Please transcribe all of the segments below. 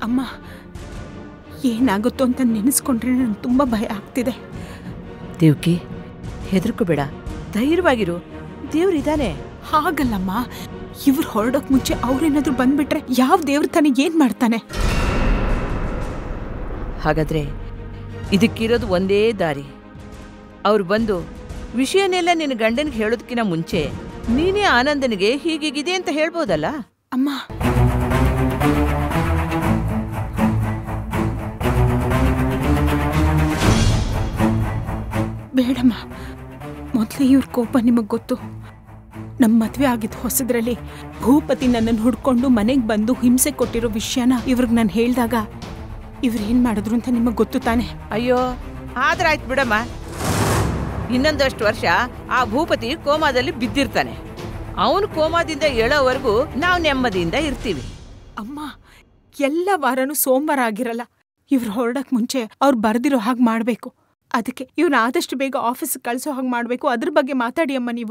ಅಮ್ಮ ಏನಾಗುತ್ತೋ ಅಂತ ನೆನೆಸ್ಕೊಂಡ್ರೆ ನನಗೆ ತುಂಬ ಭಯ ಆಗ್ತಿದೆ ದೇವ್ಕಿ ಹೆದರ್ಕೋಬೇಡ ಧೈರ್ಯವಾಗಿರು ದೇವ್ರಿದಾನೆ ಹಾಗಲ್ಲಮ್ಮ ಇವ್ರು ಹೊರಡೋಕ್ ಮುಂಚೆ ಅವ್ರೇನಾದ್ರೂ ಬಂದ್ಬಿಟ್ರೆ ಯಾವ ದೇವ್ರ ತಾನೇ ಏನ್ ಮಾಡ್ತಾನೆ ಹಾಗಾದ್ರೆ ಇದಕ್ಕಿರೋದು ಒಂದೇ ದಾರಿ ಅವ್ರು ಬಂದು ವಿಷಯನೆಲ್ಲ ನಿನ್ನ ಗಂಡನಿಗೆ ಹೇಳೋದಕ್ಕಿಂತ ಮುಂಚೆ ನೀನೇ ಆನಂದನಿಗೆ ಹೀಗೀಗಿದೆ ಅಂತ ಹೇಳ್ಬೋದಲ್ಲ ಅಮ್ಮ ಬೇಡಮ್ಮ ಮೊದಲೇ ಇವ್ರ ಕೋಪ ನಿಮಗೆ ಗೊತ್ತು ನಮ್ಮ ಮದುವೆ ಆಗಿದ್ದು ಹೊಸದ್ರಲ್ಲಿ ಭೂಪತಿ ನನ್ನನ್ನು ಹುಡ್ಕೊಂಡು ಮನೆಗೆ ಬಂದು ಹಿಂಸೆ ಕೊಟ್ಟಿರೋ ವಿಷಯನ ಇವ್ರಿಗೆ ನಾನು ಹೇಳಿದಾಗ ಇವ್ರು ಏನು ಮಾಡಿದ್ರು ಅಂತ ನಿಮಗೆ ಗೊತ್ತು ತಾನೆ ಅಯ್ಯೋ ಆದ್ರಾಯ್ತು ಬಿಡಮ್ಮ ಇನ್ನೊಂದಷ್ಟು ವರ್ಷ ಆ ಭೂಪತಿ ಕೋಮಾದಲ್ಲಿ ಬಿದ್ದಿರ್ತಾನೆ ಅವನು ಕೋಮಾದಿಂದ ಏಳೋವರೆಗೂ ನಾವು ನೆಮ್ಮದಿಯಿಂದ ಇರ್ತೀವಿ ಅಮ್ಮ ಎಲ್ಲ ವಾರನೂ ಸೋಮವಾರ ಆಗಿರಲ್ಲ ಇವ್ರು ಹೊರಡಕ್ ಮುಂಚೆ ಅವ್ರು ಬರ್ದಿರೋ ಹಾಗೆ ಮಾಡಬೇಕು ಅದಕ್ಕೆ ಇವ್ನ ಆದಷ್ಟು ಬೇಗ ಆಫೀಸ್ಗೆ ಕಳಿಸೋ ಹಾಗೆ ಮಾಡಬೇಕು ಅದ್ರ ಬಗ್ಗೆ ಮಾತಾಡಿ ಅಮ್ಮ ನೀವು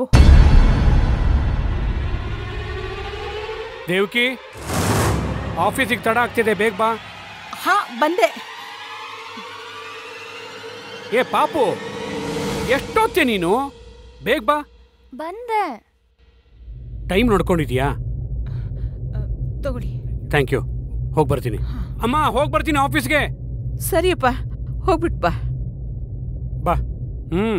ದೇವ್ಕಿ ಆಫೀಸಿಗೆ ತಡ ಆಗ್ತಿದೆ ಬೇಗ ಬಾ ಹಾ ಬಂದೆ ಏ ಪಾಪು ಎಷ್ಟೊತ್ತೆ ನೀನು ಬೇಗ ಬಾ ಬಂದೆ ಟೈಮ್ ನೋಡ್ಕೊಂಡಿದ್ಯಾ ತಗೊಳ್ಳಿ ಥ್ಯಾಂಕ್ ಯು ಹೋಗಿ ಬರ್ತೀನಿ ಅಮ್ಮ ಹೋಗಿ ಬರ್ತೀನಿ ಆಫೀಸ್ಗೆ ಸರಿಯಪ್ಪ ಹೋಗ್ಬಿಟ್ ಬಾ ಬಾ ಹ್ಮ್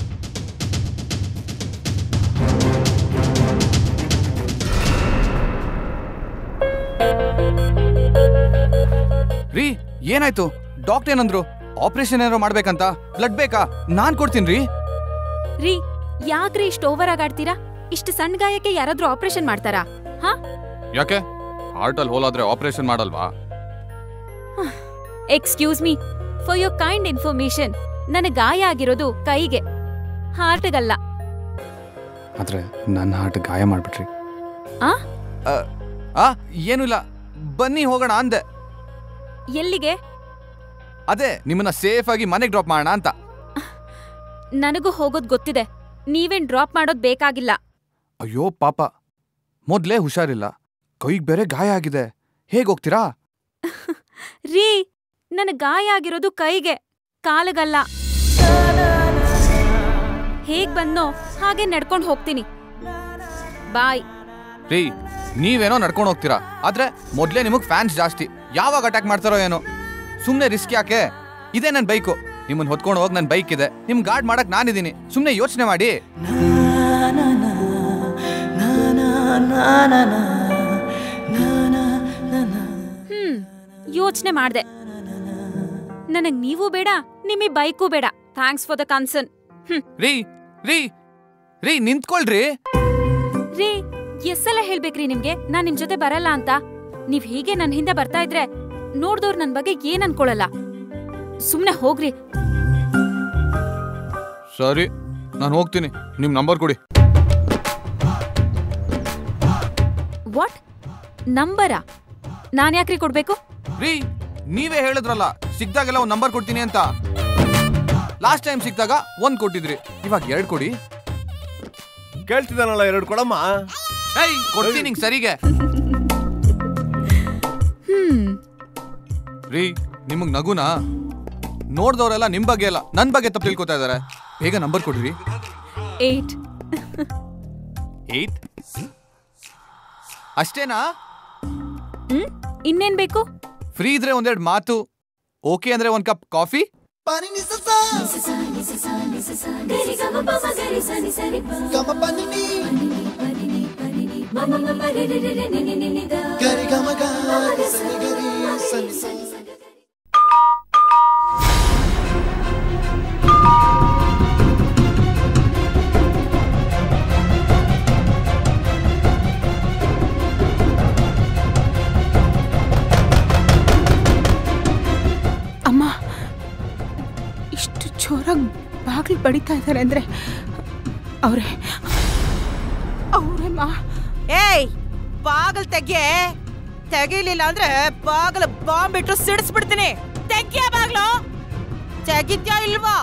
ರೀ ಏನಾಯ್ತು ಡಾಕ್ಟರ್ ಏನಂದ್ರು ಆಪರೇಷನ್ ಏನಾರು ಮಾಡ್ಬೇಕಂತ ಬ್ಲಡ್ ಬೇಕಾ ನಾನ್ ಕೊಡ್ತೀನಿ ರೀ ರೀ ಯಾಕ್ರಿ ಇಷ್ಟು ಓವರ್ ಆಗಾಡ್ತೀರಾ ಇಷ್ಟು ಸಣ್ಣ ಗಾಯಕ್ಕೆ ಯಾರಾದ್ರೂ ಆಪರೇಷನ್ ಮಾಡ್ತಾರಾ ಹಾ ಯಾಕೆ ಹಾರ್ಟಲ್ಲಿ ಹೋಲಾದ್ರೆ ಆಪರೇಷನ್ ಮಾಡಲ್ವಾ excuse me for your kind information ನನಗೆ ಗಾಯ ಆಗಿರೋದು ಕೈಗೆ ಹಾರ್ಟ್ಗಲ್ಲ ಆದ್ರೆ ನನ್ನ ಹಾರ್ಟ್ ಗಾಯ ಮಾಡ್ಬಿಟ್ರಿ ಆ ಆ ಏನೂ ಇಲ್ಲ ಬನ್ನಿ ಹೋಗೋಣ ಅಂದೆ ಎಲ್ಲಿಗೆ ಅದೇ ನಿಮ್ಮನ್ನ ಸೇಫ್ ಆಗಿ ಮನೆಗೆ ಡ್ರಾಪ್ ಮಾಡೋಣ ಅಂತ ನನಗೂ ಹೋಗೋದ್ ಗೊತ್ತಿದೆ ನೀವೇನ್ ಡ್ರಾಪ್ ಮಾಡೋದ್ ಬೇಕಾಗಿಲ್ಲ ಅಯ್ಯೋ ಪಾಪ ಮೊದ್ಲೇ ಹುಷಾರಿಲ್ಲ ಕೈಗೆ ಬೇರೆ ಗಾಯ ಆಗಿದೆ ಹೇಗ್ ಹೋಗ್ತೀರಾ ರೀ ನನಗ್ ಗಾಯ ಆಗಿರೋದು ಕೈಗೆ ಕಾಲಿಗಲ್ಲ ಹೇಗ್ ಬಂದ್ನೋ ಹಾಗೆ ನಡ್ಕೊಂಡ್ ಹೋಗ್ತೀನಿ ಬಾಯ್ ರೀ ನೀವೇನೋ ನಡ್ಕೊಂಡು ಹೋಗ್ತೀರಾ ಆದ್ರೆ ಮೊದ್ಲೇ ನಿಮಗ್ ಫ್ಯಾನ್ಸ್ ಜಾಸ್ತಿ ಯಾವಾಗ ಅಟ್ಯಾಕ್ ಮಾಡ್ತಾರೋ ಏನೋ ಸುಮ್ನೆ ರಿಸ್ಕ್ ಯಾಕೆ ಇದೇ ನನ್ನ ಬೈಕು ನಿಮ್ಮನ್ನ ಹೊತ್ಕೊಂಡು ಹೋಗಿ ನನ್ನ ಬೈಕ್ ಇದೆ ನಿಮ್ ಗಾರ್ಡ್ ಮಾಡಕ್ ನಾನಿದ್ದೀನಿ ಸುಮ್ನೆ ಯೋಚನೆ ಮಾಡಿ ಹ್ಮ್ ಯೋಚನೆ ಮಾಡ್ದೆ ನನಗ್ ನೀವು ಬೇಡ ನಿಮಿ ಬೈಕು ಬೇಡ thanks for the concern hmm ರೀ ರೀ ರೀ ನಿಂತ್ಕೊಳ್ರಿ ರೀ ಎಸ್ಸಲ ಹೇಳ್ಬೇಕ್ರಿ ನಿಮ್ಗೆ ನಾನ್ ನಿಮ್ ಜೊತೆ ಬರಲ್ಲ ಅಂತ ನೀವ್ ಹೀಗೆ ನನ್ ಹಿಂದೆ ಬರ್ತಾ ಇದ್ರೆ ನೋಡ್ದವ್ರು ನನ್ ಬಗ್ಗೆ ಏನ್ ಅನ್ಕೊಳಲ್ಲ ಸುಮ್ನೆ ಹೋಗ್ರಿ ಸರಿ ನಾನು ಹೋಗ್ತೀನಿ ನಿಮ್ ನಂಬರ್ ಕೊಡಿ ವಾಟ್ ನಂಬರಾ ನಾನ್ ಯಾಕ್ರಿ ಕೊಡ್ಬೇಕು ರೀ ನೀವೇ ಹೇಳಿದ್ರಲ್ಲ ಸಿಕ್ದಾಗೆಲ್ಲ ಒಂದ್ ನಂಬರ್ ಕೊಡ್ತೀನಿ ಅಂತ ಲಾಸ್ಟ್ ಟೈಮ್ ಸಿಕ್ದಾಗ ಒಂದ್ ಕೊಟ್ಟಿದ್ರಿ ಇವಾಗ ಎರಡ್ ಕೊಡಿ ಕೇಳ್ತಿದ್ದಾನಲ್ಲ ಎರಡು ಕೊಡಮ್ಮ ಏಯ್ ಕೊಡ್ತೀನಿ ನಿಂಗ್ ಸರಿಗೆ ಹ್ಮ್ ರೀ ನಿಮಗ್ ನಗುನಾ ನೋಡ್ದವ್ರೆಲ್ಲ ನಿಮ್ ಬಗ್ಗೆ ಅಲ್ಲ ನನ್ ಬಗ್ಗೆ ತಪ್ಪು ತಿಳ್ಕೊತಾ ಇದಾರೆ ಬೇಗ ನಂಬರ್ ಕೊಡ್ರಿ ಏಟ್ ಏಟ್ ಅಷ್ಟೇನಾ ಹ್ಮ್ ಇನ್ನೇನ್ ಬೇಕು ಫ್ರೀ ಇದ್ರೆ ಒಂದೆರಡು ಮಾತು ಓಕೆ ಅಂದ್ರೆ ಒಂದ್ ಕಪ್ ಕಾಫಿ ಅಮ್ಮ ಇಷ್ಟು ಜೋರಾಗಿ ಬಾಗಿಲು ಬಡಿತಾ ಇದ್ದಾರೆ ಅಂದ್ರೆ ಅವರೇ ಅವರೇ ಮಾ ಏಯ್ ಬಾಗಲ್ ತೆಗೆ ತೆಗಿಲಿಲ್ಲ ಅಂದ್ರೆ ಬಾಗಲ ಬಾಂಬ್ ಇಟ್ಟು ಸಿಡಿಸ್ಬಿಡ್ತೀನಿ ತೆಗಿಯ ಬಾಗ್ಲು ತೆಗಿದ್ಯಾ ಇಲ್ವಾ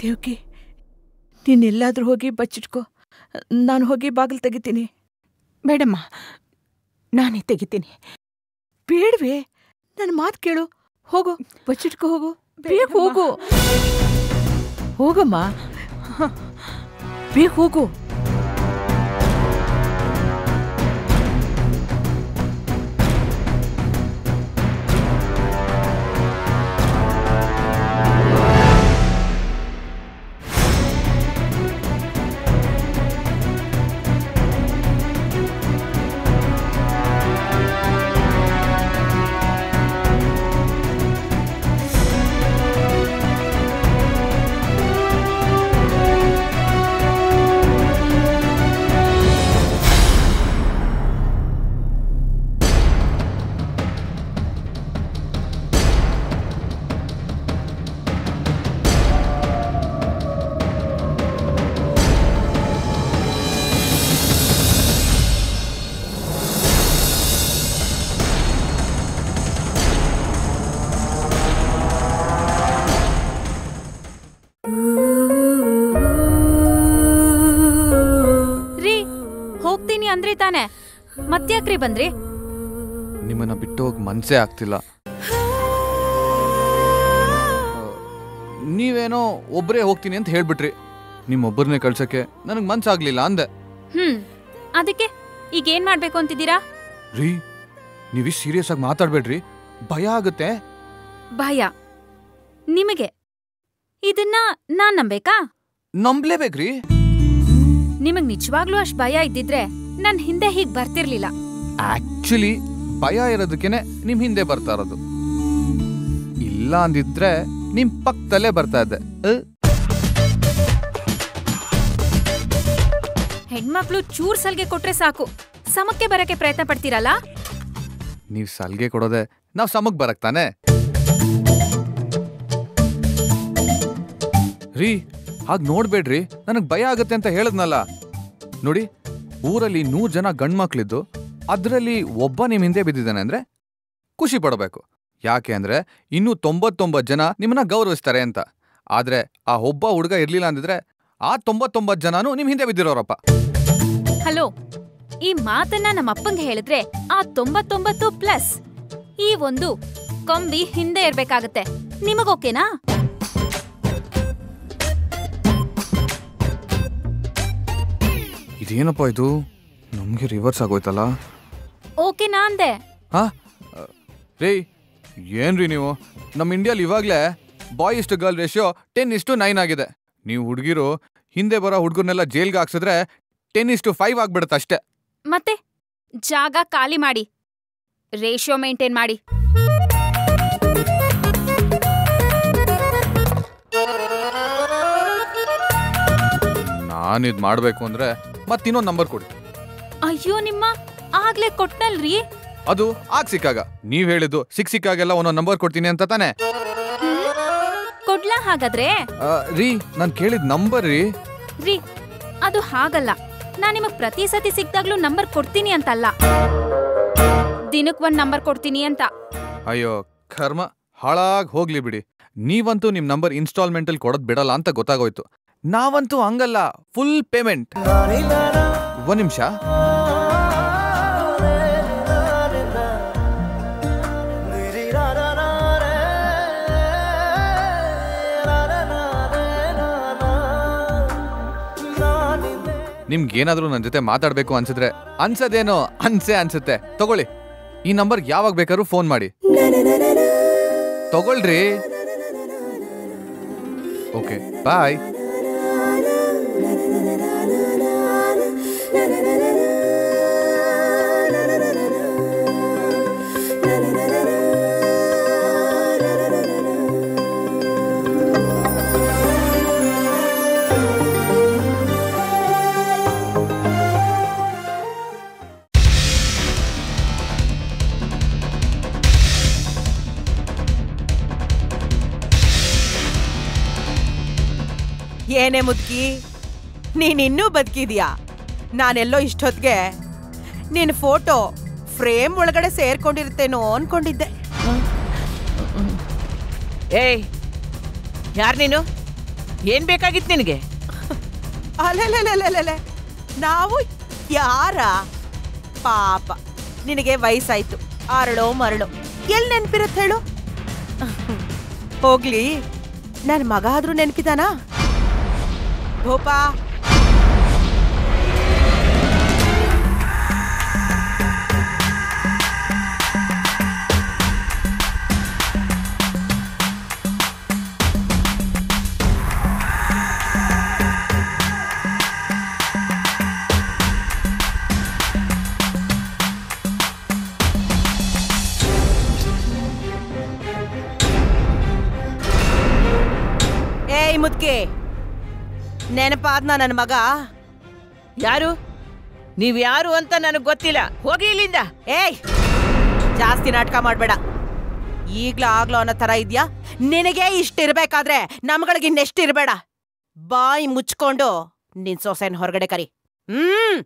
ದೇವ್ಕಿ ನೀನೆಲ್ಲಾದ್ರೂ ಹೋಗಿ ಬಚ್ಚಿಟ್ಕೋ ನಾನು ಹೋಗಿ ಬಾಗಿಲು ತೆಗಿತೀನಿ ಬೇಡಮ್ಮ ನಾನೇ ತೆಗಿತೀನಿ ಬೇಡವೇ ನನ್ನ ಮಾತು ಕೇಳು ಹೋಗು ಬಚ್ಚಿಟ್ಕೋ ಹೋಗು ಬೇಗ ಹೋಗು ಹೋಗಮ್ಮ ಬೇಗ ಹೋಗು ರೀ ಹೋಗ್ತೀನಿ ಅಂದ್ರಿ ತಾನೆ ಮತ್ತ್ಯಾಕ್ರಿ ಬಂದ್ರಿ ನಿಮ್ಮನ್ನ ಬಿಟ್ಟು ಹೋಗಿ ಮನ್ಸೇ ಆಗ್ತಿಲ್ಲ ಆ, ನೀವೇನೋ ಒಬ್ಬರೇ ಹೋಗ್ತೀನಿ ಅಂತ ಹೇಳ್ಬಿಟ್ರಿ ನಿಮ್ಮೊಬ್ಬರನ್ನೇ ಕಳ್ಸಕ್ಕೆ ನನಗೆ ಮನ್ಸಾಗ್ಲಿಲ್ಲ ಅಂದೆ ಹ್ಮ್ ಅದಕ್ಕೆ ಈಗ ಏನ್ ಮಾಡ್ಬೇಕು ಅಂತಿದ್ದೀರಾ ರೀ ನೀವಿಷ್ಟು ಸೀರಿಯಸ್ ಆಗಿ ಮಾತಾಡ್ಬೇಡ್ರಿ ಭಯ ಆಗುತ್ತೆ ಭಯ ನಿಮಗೆ ಇದನ್ನ ನಾನ್ ನಂಬೇಕಾ ನಂಬ್ಲೇಬೇಕ್ರಿ ನಿಮಗ್ ನಿಜವಾಗ್ಲೂ ಅಷ್ಟ್ ಭಯ ಇದ್ದಿದ್ರೆ ನನ್ ಹಿಂದೆ ಹೀಗ್ ಬರ್ತಿರ್ಲಿಲ್ಲ ಆಕ್ಚುಲಿ ಭಯ ಇರೋದಕ್ಕೇನೆ ನಿಮ್ ಹಿಂದೆ ಬರ್ತಾ ಇರೋದು ಇಲ್ಲ ಅಂದಿದ್ರೆ ನಿಮ್ ಪಕ್ಕದಲ್ಲೇ ಬರ್ತಾ ಇದ್ದೆ ಅ? ಹೆಣ್ಮಕ್ಳು ಚೂರ್ ಸಲ್ಗೆ ಕೊಟ್ರೆ ಸಾಕು ಸಮಕ್ಕೆ ಬರಕ್ಕೆ ಪ್ರಯತ್ನ ಪಡ್ತೀರಲ್ಲ ನೀವ್ ಸಲ್ಗೆ ಕೊಡೋದೆ ನಾವ್ ಸಮಕ್ ಬರಕ್ ತಾನೆ ರೀ ಹಾಗ್ ನೋಡ್ಬೇಡ್ರಿ ನನಗ್ ಭಯ ಆಗತ್ತೆ ಅಂತ ಹೇಳದ್ನಲ್ಲ ನೋಡಿ ಊರಲ್ಲಿ ನೂರ್ ಜನ ಗಂಡ್ಮಕ್ಳಿದ್ದು ಅದ್ರಲ್ಲಿ ಒಬ್ಬ ನಿಮ್ ಹಿಂದೆ ಬಿದ್ದಿದ್ದಾನೆ ಅಂದ್ರೆ ಖುಷಿ ಪಡಬೇಕು ಯಾಕೆ ಅಂದ್ರೆ ಇನ್ನೂ ತೊಂಬತ್ತೊಂಬತ್ತು ಜನ ನಿಮ್ಮನ್ನ ಗೌರವಿಸ್ತಾರೆ ಅಂತ ಆದ್ರೆ ಆ ಒಬ್ಬ ಹುಡುಗ ಇರ್ಲಿಲ್ಲ ಅಂದಿದ್ರೆ ಆ ತೊಂಬತ್ತೊಂಬತ್ತು ಜನನೂ ನಿಮ್ ಹಿಂದೆ ಬಿದ್ದಿರೋರಪ್ಪ ಹಲೋ ಈ ಮಾತನ್ನ ನಮ್ಮ ಅಪ್ಪಂಗೆ ಹೇಳಿದ್ರೆ ಆ ತೊಂಬತ್ತೊಂಬತ್ತು ಪ್ಲಸ್ ಈ ಒಂದು ಕೊಂಬಿ ಹಿಂದೆ ಇರ್ಬೇಕಾಗತ್ತೆ ನಿಮಗೋಕೆನಾ ಇದೇನಪ್ಪ ಇದು ನಮ್ಗೆ ರಿವರ್ಸ್ ಆಗೋಯ್ತಲ್ಲ ಓಕೆನಾ ಅಂದೆ ಹಾ ರೀ ಏನ್ರಿ ನೀವು ನಮ್ಮ ಇಂಡಿಯಾಲಿ ಇವಾಗಲೇ ಬಾಯ್ ಇಷ್ಟು ಗರ್ಲ್ ರೇಷಿಯೋ ಟೆನ್ ಇಷ್ಟು ನೈನ್ ಆಗಿದೆ ನೀವು ಹುಡುಗಿರು ಹಿಂದೆ ಬರೋ ಹುಡುಗರ್ನೆಲ್ಲ ಜೈಲ್ಗೆ ಹಾಕ್ಸಿದ್ರೆ ಟೆನ್ ಇಷ್ಟು ಫೈವ್ ಆಗ್ಬಿಡುತ್ತೆ ಅಷ್ಟೇ ಮತ್ತೆ ಜಾಗ ಖಾಲಿ ಮಾಡಿ ರೇಷಿಯೋ ಮೇಂಟೈನ್ ಮಾಡಿ ನಾನಿದ್ ಮಾಡಬೇಕು ಅಂದ್ರೆ ಮತ್ತಿನ್ನೊಂದು ನಂಬರ್ ಕೊಡಿ ಅಯ್ಯೋ ನಿಮ್ಮ ಆಗ್ಲೇ ಕೊಟ್ನಲ್ರಿ ಅದು ಆಗ ಸಿಕ್ಕಾಗ ನೀವ್ ಹೇಳಿದ್ದು ಸಿಕ್ ಸಿಕ್ಕಾಗೆಲ್ಲ ಒಂದೊಂದು ನಂಬರ್ ಕೊಡ್ತೀನಿ ಅಂತ ತಾನೆ ಕೊಡ್ಲಾ ಹಾಗಾದ್ರೆ ಆ, ರೀ ನಾನು ಕೇಳಿದ ನಂಬರ್ ರೀ ರೀ ಅದು ಹಾಗಲ್ಲ ನಾನ್ ನಿಮಗ್ ಪ್ರತಿ ಸತಿ ಸಿಕ್ದಾಗ್ಲೂ ನಂಬರ್ ಕೊಡ್ತೀನಿ ಅಂತಲ್ಲ ದಿನಕ್ ಒಂದ್ ನಂಬರ್ ಕೊಡ್ತೀನಿ ಅಂತ ಅಯ್ಯೋ ಕರ್ಮ ಹಾಳಾಗ್ ಹೋಗ್ಲಿ ಬಿಡಿ ನೀವಂತೂ ನಿಮ್ ನಂಬರ್ ಇನ್ಸ್ಟಾಲ್ಮೆಂಟ್ ಅಲ್ಲಿ ಕೊಡೋದ್ ಬಿಡಲ್ಲ ಅಂತ ಗೊತ್ತಾಗೋಯ್ತು ನಾವಂತೂ ಹಂಗಲ್ಲ ಫುಲ್ ಪೇಮೆಂಟ್ ಒಂದ್ ನಿಮಿಷ ನಿಮ್ಗೇನಾದ್ರೂ ನನ್ನ ಜೊತೆ ಮಾತಾಡ್ಬೇಕು ಅನ್ಸಿದ್ರೆ ಅನ್ಸದೇನೋ ಅನ್ಸೆ ಅನ್ಸುತ್ತೆ ತಗೊಳ್ಳಿ ಈ ನಂಬರ್ ಯಾವಾಗ ಬೇಕಾದ್ರೂ ಫೋನ್ ಮಾಡಿ ತಗೊಳ್ರಿ ಓಕೆ ಬಾಯ್ ಏನೇ ಮುದ್ಕಿ ನೀನಿನ್ನೂ ಬದುಕಿದ್ಯಾ ನಾನೆಲ್ಲೋ ಇಷ್ಟೊತ್ತಿಗೆ ನಿನ್ನ ಫೋಟೋ ಫ್ರೇಮ್ ಒಳಗಡೆ ಸೇರ್ಕೊಂಡಿರ್ತೇನೋ ಅನ್ಕೊಂಡಿದ್ದೆ ಏಯ್ ಯಾರು ನೀನು ಏನ್ ಬೇಕಾಗಿತ್ತು ನಿನಗೆ ಅಲೆಲೆಲೆಲೆಲೆ ನಾವು ಯಾರ ಪಾಪ ನಿನಗೆ ವಯಸ್ಸಾಯ್ತು ಅರಳೋ ಮರಳು ಎಲ್ಲಿ ನೆನ್ಪಿರತ್ ಹೇಳು ಹೋಗ್ಲಿ ನನ್ ಮಗ ಆದ್ರೂ ನೆನ್ಪಿದಾನಾ ಭೋಪಾ ಏಯ್ ಮುದ್ಕೆ ನೆನಪಾದ್ನ ನನ್ನ ಮಗ ಯಾರು ನೀವ್ ಯಾರು ಅಂತ ನನಗ್ ಗೊತ್ತಿಲ್ಲ ಹೋಗಿ ಇಲ್ಲಿಂದ ಏಯ್ ಜಾಸ್ತಿ ನಾಟಕ ಮಾಡ್ಬೇಡ ಈಗ್ಲೂ ಆಗ್ಲೋ ಅನ್ನೋ ತರ ಇದ್ಯಾ ನಿನಗೆ ಇಷ್ಟ ಇರ್ಬೇಕಾದ್ರೆ ನಮ್ಗಳಿಗೆ ಇನ್ನೆಷ್ಟು ಇರ್ಬೇಡ ಬಾಯಿ ಮುಚ್ಕೊಂಡು ನಿನ್ ಸೊಸೆನ್ ಹೊರಗಡೆ ಕರಿ ಹ್ಮ್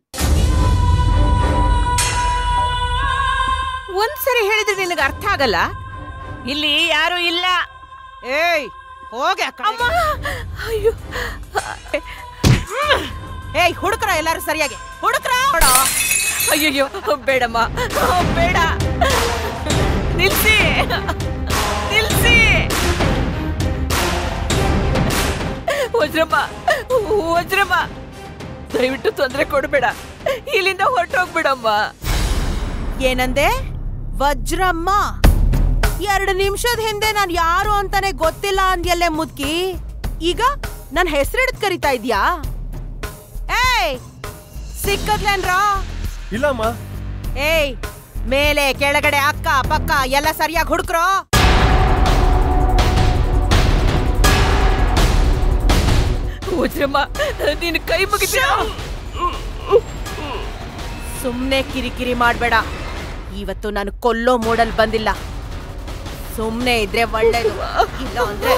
ಒಂದ್ಸರಿ ಹೇಳಿದ್ರೆ ನಿನಗೆ ಅರ್ಥ ಆಗಲ್ಲ ಇಲ್ಲಿ ಯಾರು ಇಲ್ಲ ಏಯ್ ಹೋಗೆ ಆ ಕಡೆಗೆ. ಅಮ್ಮ ಅಯ್ಯೋ ಏಯ್ ಹುಡುಕ್ರ ಎಲ್ಲಾರು ಸರಿಯಾಗಿ ಹುಡುಕ್ರ ಅಯ್ಯಯ್ಯೋ ಬೇಡಮ್ಮ ಬೇಡ ನಿಲ್ಸಿ ನಿಲ್ಸಿ ವಜ್ರಮ್ಮ ವಜ್ರಮ್ಮ ದಯವಿಟ್ಟು ತೊಂದರೆ ಕೊಡಬೇಡ ಇಲ್ಲಿಂದ ಹೊರಟೋಗ್ಬಿಡಮ್ಮ ಏನಂದೆ ವಜ್ರಮ್ಮ ಎರಡು ನಿಮಿಷದ ಹಿಂದೆ ನಾನ್ ಯಾರು ಅಂತಾನೆ ಗೊತ್ತಿಲ್ಲ ಅಂದ್ಯಲ್ಲೇ ಮುದ್ಕಿ ಈಗ ನನ್ ಹೆಸರಿಡ್ದು ಕರಿತಾ ಇದ್ಯಾ ಏಯ್ ಸಿಕ್ಕದ್ಲೇನ್ರಾ ಇಲ್ಲಮ್ಮ ಏಯ್ ಮೇಲೆ ಕೆಳಗಡೆ ಅಕ್ಕ ಪಕ್ಕ ಎಲ್ಲ ಸರಿಯಾಗಿ ಹುಡುಕ್ರೋ ವಜ್ರಮ್ಮ ನೀನು ಕೈ ಮುಗಿತೀರ ಸುಮ್ನೆ ಕಿರಿಕಿರಿ ಮಾಡ್ಬೇಡ ಇವತ್ತು ನಾನು ಕೊಲ್ಲೋ ಮೂಡಲ್ ಬಂದಿಲ್ಲ ಸುಮ್ನೆ ಇದ್ರೆ ಒಳ್ಳೇದು ಇಲ್ಲ ಅಂದ್ರೆ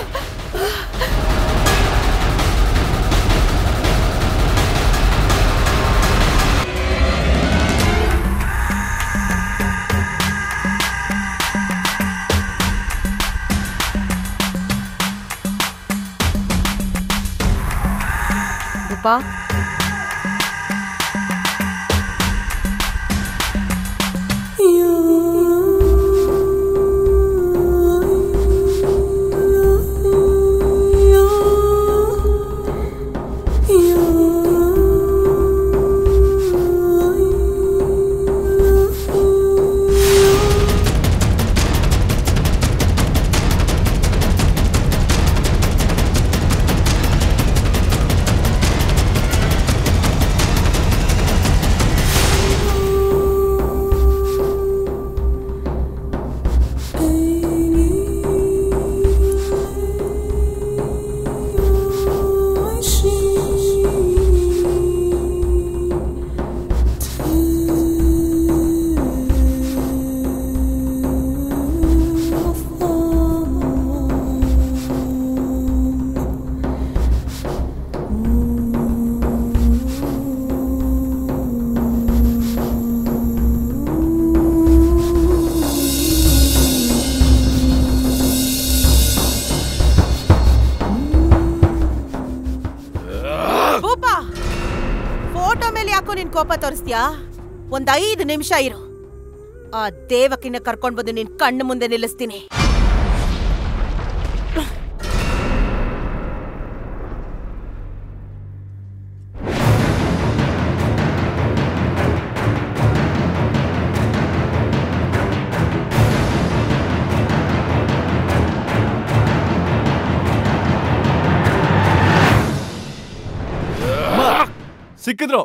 ರೂಪಾ ಭೂಪ ಫೋಟೋ ಮೇಲೆ ಯಾಕೋ ನಿನ್ ಕೋಪ ತೋರಿಸ್ತೀಯಾ ಒಂದ್ ಐದು ನಿಮಿಷ ಇರು ಆ ದೇವಕಿನ ಕರ್ಕೊಂಡ್ ಬಂದು ನಿನ್ ಕಣ್ಣು ಮುಂದೆ ನಿಲ್ಲಿಸ್ತೀನಿ ಸಿಕ್ಕಿದ್ರು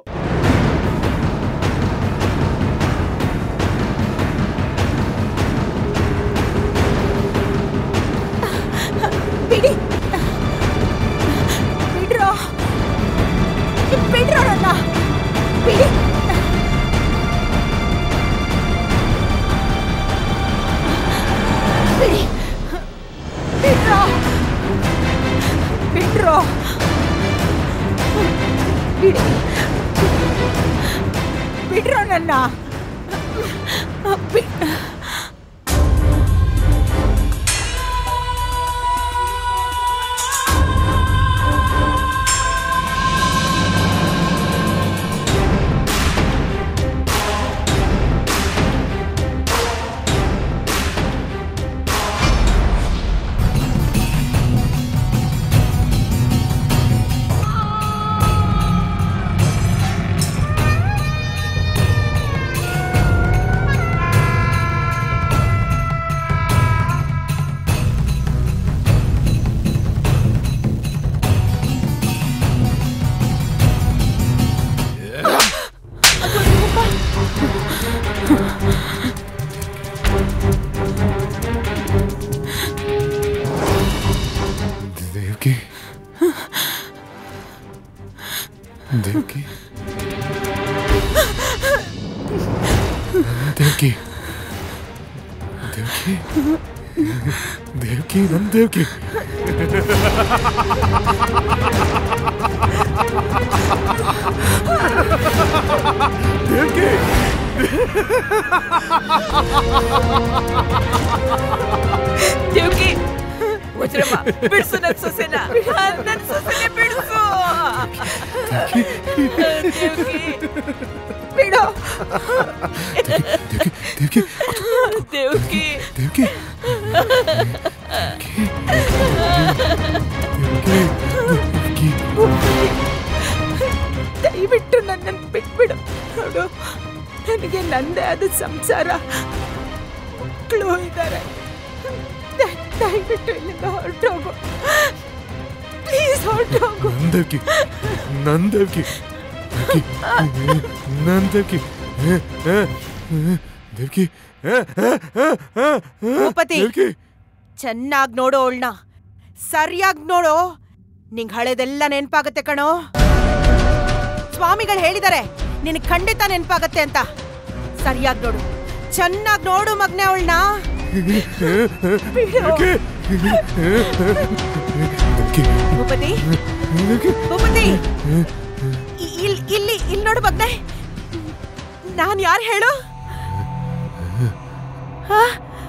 ಬಿಡಿ ಬಿಡ್ರೋ ಬಿಡ್ರೋ ನನ್ನ ಬಿಡಿ ಬಿಡಿ ಬಿಡ್ರೋ ಬಿಡ್ರೋ ಬಿಡಿ ಬಿಡ್ರೋ ನನ್ನ ಬಿ- ದೇವ್ಕಿ ದೇವ್ಕಿ ದೇವ್ಕಿ ದೇವ್ಕಿ ನನ್ ದೇವ್ಕಿ ದೇವ್ಕಿ ದೇವ್ಕಿ ವಜ್ರಮ್ಮ ಬಿಡ್ಸು ನನ್ ಸೊಸೆನ ನನ್ ಸೊಸೆನೆ ಬಿಡ್ಸು ದೇವ್ಕಿ ಬಿಡು ದೇವ್ಕಿ ದೇವ್ಕಿ ದೇವ್ಕಿ ದೇವ್ಕಿ ದಯವಿಟ್ಟು ನನ್ನನ್ನು ಬಿಟ್ಬಿಡು ನೋಡು ನನಗೆ ನಂದೇ ಆದ ಸಂಸಾರ ಮಕ್ಕಳು ಇದ್ದಾರೆ ದ- ದಯವಿಟ್ಟು ಇಲ್ಲಿಂದ ಹೊರಟೋಗು ಪ್ಲೀಸ್ ಹೊರಟೋಗು ನಂದಕಿ ನಂದಕಿ ನಂದಕಿ ದೇವ್ಕಿ ಭೂಪತಿ. ದೇವ್ಕಿ ಚೆನ್ನಾಗ್ ನೋಡು ಅವಳನ್ನ ಸರಿಯಾಗಿ ನೋಡು ನಿಂಗ್ ಹಳೆದೆಲ್ಲ ನೆನ್ಪಾಗತ್ತೆ ಕಣೋ ಸ್ವಾಮಿಗಳು ಹೇಳಿದಾರೆ ನಿನಗ್ ಖಂಡಿತ ನೆನ್ಪಾಗತ್ತೆ ಅಂತ ಸರಿಯಾಗಿ ನೋಡು ಚೆನ್ನಾಗ್ ನೋಡು ಮಗ್ನೆ ಅವಳನ್ನ ದೇವ್ಕಿ ದೇವ್ಕಿ ಭೂಪತಿ ದೇವ್ಕಿ ಭೂಪತಿ ಇ- ಇಲ್- ಇಲ್ಲಿ ಇಲ್ಲಿ ನೋಡು ಮಗ್ನೆ ನಾನ್ ಯಾರು ಹೇಳು ಹಾ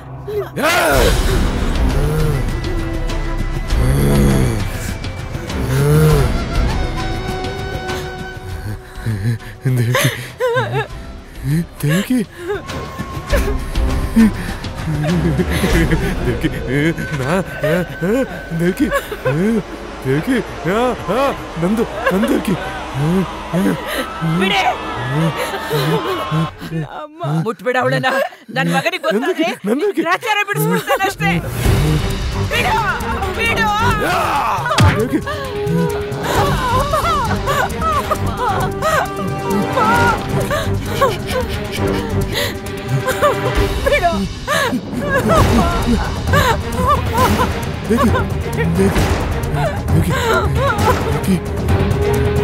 ದೇವ್ಕಿ ದೇವ್ಕಿ ದೇವ್ಕಿ ನಾ ದೇವ್ಕಿ ದೇವ್ಕಿ ನಂದು ನಂದು ದೇವ್ಕಿ ಬಿಡೆ ಮುಟ್ಬಿಡ ಅವಳನ್ನ ನನ್ ಮಗನಿಗೆ ಗೊತ್ತಾದ್ರೆ ನಂದಕ್ಕೆ. ಗ್ರಾಚಾರ ಬಿಡಿಸ್ಬಿಡ್ತಾನಷ್ಟೇ ಬಿಡು ಬಿಡು ದೇವ್ಕಿ ದೇವ್ಕಿ ದೇವ್ಕಿ ದೇವ್ಕಿ ದೇವ್ಕಿ